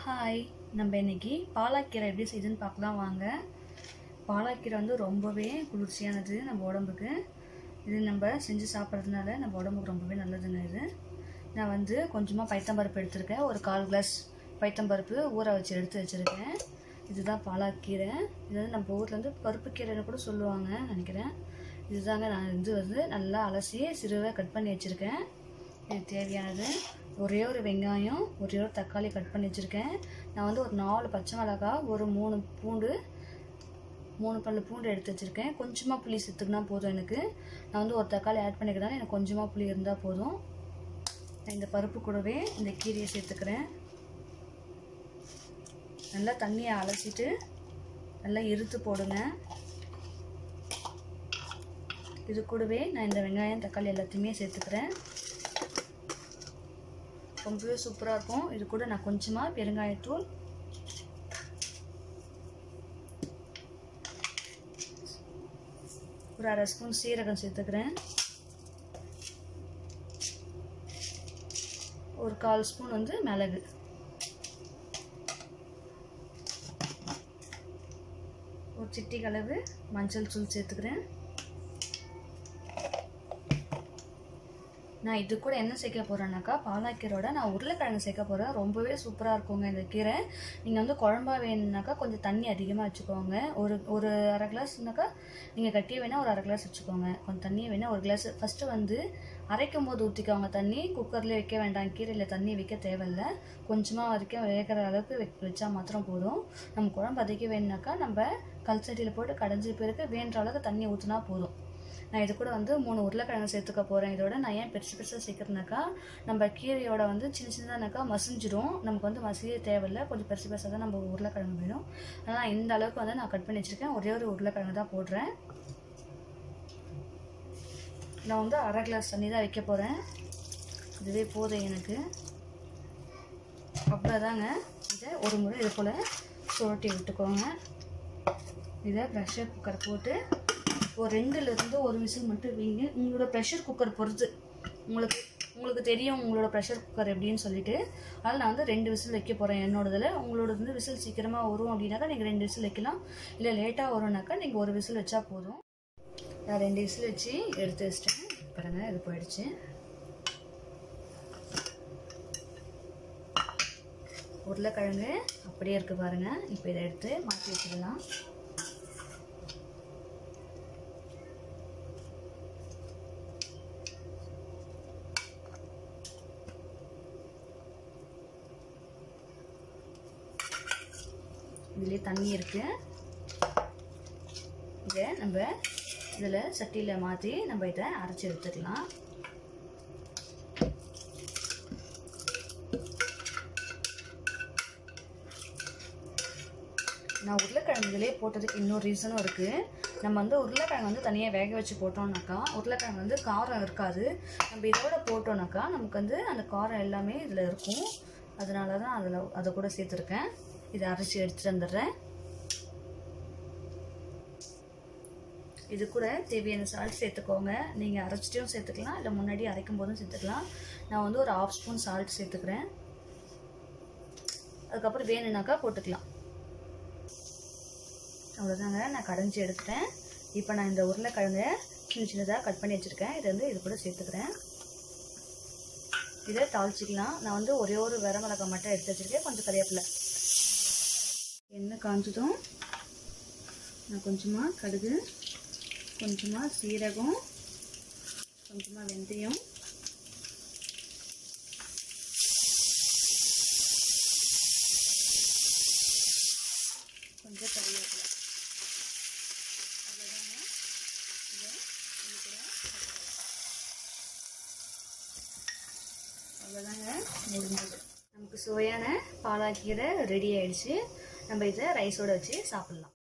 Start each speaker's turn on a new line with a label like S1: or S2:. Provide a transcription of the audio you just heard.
S1: hi நம்ம இன்னைக்கு பாலாக்கீரை எப்படி செய்யுதுன்னு பார்க்கலாம் வாங்க பாலாக்கீரை வந்து ரொம்பவே குளிர்ச்சியானது நம்ம உடம்புக்கு இது நம்ம செஞ்சு சாப்பிட்றதுனால நம்ம உடம்புக்கு ரொம்பவே நல்லதுங்க இது நான் வந்து கொஞ்சமாக பைத்தம்பருப்பு எடுத்திருக்கேன் ஒரு கால் கிளாஸ் பைத்தம்பருப்பு ஊற வச்சு எடுத்து வச்சுருக்கேன் இதுதான் பாலாக்கீரை இது வந்து நம்ம ஊரில் வந்து பருப்பு கீரைன்னு கூட சொல்லுவாங்க நினைக்கிறேன் இதுதாங்க நான் இது வந்து நல்லா அலசி சிறுவை கட் பண்ணி வச்சுருக்கேன் இது தேவையானது ஒரே ஒரு வெங்காயம் ஒரே ஒரு தக்காளி கட் பண்ணி வச்சுருக்கேன் நான் வந்து ஒரு நாலு பச்சை மிளகாய் ஒரு மூணு பூண்டு மூணு பல்லு பூண்டு எடுத்து வச்சுருக்கேன் கொஞ்சமாக புளி சேர்த்துக்கினா போதும் எனக்கு நான் வந்து ஒரு தக்காளி ஆட் பண்ணிக்கிறதால எனக்கு கொஞ்சமாக புளி இருந்தால் போதும் நான் இந்த பருப்பு கூடவே இந்த கீரையை சேர்த்துக்கிறேன் நல்லா தண்ணியை அலசிட்டு நல்லா இறுத்து போடுங்க இது கூடவே நான் இந்த வெங்காயம் தக்காளி எல்லாத்தையுமே சேர்த்துக்கிறேன் ரொம்பவே சூப்பராக இருக்கும் இது கூட நான் கொஞ்சமாக பெருங்காயத்தூள் ஒரு அரை ஸ்பூன் சீரகம் சேர்த்துக்கிறேன் ஒரு கால் ஸ்பூன் வந்து மிளகு ஒரு சிட்டி கலவு மஞ்சள் தூள் சேர்த்துக்கிறேன் நான் இது கூட என்ன சேர்க்க போகிறேன்னாக்கா பாலாக்கீரோட நான் உருளைக்கிழங்கு சேர்க்க போகிறேன் ரொம்பவே சூப்பராக இருக்குங்க இந்த கீரை நீங்கள் வந்து குழம்பா வேணும்னாக்கா கொஞ்சம் தண்ணி அதிகமாக வச்சுக்கோங்க ஒரு ஒரு அரை கிளாஸ்னாக்கா நீங்கள் கட்டி வேணால் ஒரு அரை கிளாஸ் வச்சுக்கோங்க கொஞ்சம் தண்ணி வேணால் ஒரு கிளாஸ் ஃபஸ்ட்டு வந்து அரைக்கும் போது ஊற்றிக்கோங்க தண்ணி குக்கரில் வைக்க வேண்டாம் கீரையில் தண்ணி வைக்க தேவையில்ல கொஞ்சமாக வரைக்கும் வேகிற அளவுக்கு வெ வச்சா மாத்திரம் போதும் நம்ம குழம்பு அதிக வேணுனாக்கா நம்ம கல்சட்டியில் போட்டு கடைஞ்சி பிறகு வேண்ட அளவுக்கு தண்ணி ஊற்றினா போதும் நான் இது கூட வந்து மூணு உருளைக்கிழங்கு சேர்த்துக்க போகிறேன் இதோட நான் ஏன் பெருசு பெருசாக சேர்க்குறேனாக்கா நம்ம கீரையோட வந்து சின்ன சின்னதானாக்கா மசிஞ்சிடும் நமக்கு வந்து மசிய தேவையில்லை கொஞ்சம் பெருசு பெருசாக தான் நம்ம உருளைக்கிழங்கு வேணும் அதனால் இந்த அளவுக்கு வந்து நான் கட் பண்ணி வச்சுருக்கேன் ஒரே ஒரு உருளைக்கிழங்கு தான் போடுறேன் நான் வந்து அரை கிளாஸ் தண்ணி தான் வைக்க போகிறேன் இதுவே போதும் எனக்கு அவ்வளோதாங்க இதை ஒரு முறை இது போல் சுரட்டி விட்டுக்கோங்க இதை ப்ரெஷர் குக்கர் போட்டு ஒரு ரெண்டுலேருந்து ஒரு விசில் மட்டும் வைங்க உங்களோட ப்ரெஷர் குக்கர் பொறுத்து உங்களுக்கு உங்களுக்கு தெரியும் உங்களோட ப்ரெஷர் குக்கர் எப்படின்னு சொல்லிட்டு அதில் நான் வந்து ரெண்டு விசில் வைக்க போகிறேன் என்னோடதில் உங்களோட வந்து விசில் சீக்கிரமாக வரும் அப்படின்னாக்கா நீங்கள் ரெண்டு விசில் வைக்கலாம் இல்லை லேட்டாக வரும்னாக்கா நீங்கள் ஒரு விசில் வச்சா போதும் நான் ரெண்டு விசில் வச்சு எடுத்து வச்சிட்டேன் பாருங்க இது போயிடுச்சு உருளைக்கிழங்கு அப்படியே இருக்குது பாருங்கள் இப்போ இதை எடுத்து மாற்றி வச்சிடலாம் இதுலேயே தண்ணி இருக்குது இதை நம்ம இதில் சட்டியில் மாற்றி நம்ம இதை அரைச்சி எடுத்துக்கலாம் நான் உருளைக்கிழங்குலே போட்டதுக்கு இன்னொரு ரீசனும் இருக்குது நம்ம வந்து உருளைக்கிழங்கு வந்து தனியாக வேக வச்சு போட்டோம்னாக்கா உருளைக்கிழங்கு வந்து காரம் இருக்காது நம்ம இதோட போட்டோம்னாக்கா நமக்கு வந்து அந்த காரம் எல்லாமே இதில் இருக்கும் அதனால தான் அதில் அதை கூட சேர்த்துருக்கேன் இதை அரைச்சி எடுத்துகிட்டு வந்துடுறேன் இது கூட தேவையான சால்ட் சேர்த்துக்கோங்க நீங்கள் அரைச்சிட்டும் சேர்த்துக்கலாம் இல்லை முன்னாடி அரைக்கும் போதும் சேர்த்துக்கலாம் நான் வந்து ஒரு ஆஃப் ஸ்பூன் சால்ட் சேர்த்துக்கிறேன் அதுக்கப்புறம் வேணும்னாக்கா போட்டுக்கலாம் அவ்வளோதாங்க நான் கடைஞ்சி எடுத்துட்டேன் இப்போ நான் இந்த உருளைக்கிழங்கை சின்ன சின்னதாக கட் பண்ணி வச்சுருக்கேன் இதை வந்து இது கூட சேர்த்துக்கிறேன் இதை தாளிச்சிக்கலாம் நான் வந்து ஒரே ஒரு வர மிளகாய் மட்டும் எடுத்து வச்சுருக்கேன் கொஞ்சம் கறிவேப்பிலை எண்ணெய் காஞ்சதும் நான் கொஞ்சமாக கடுகு கொஞ்சமாக சீரகம் கொஞ்சமாக வெந்தயம் கொஞ்சம் கறிவேப்பிலை அவ்வளோதாங்க இதை இது கூட அவ்வளோதாங்க முடிஞ்சது நமக்கு சுவையான பாலாக்கீரை ரெடி ஆயிடுச்சு நம்ம இதை ரைஸோடு வச்சு சாப்பிட்லாம்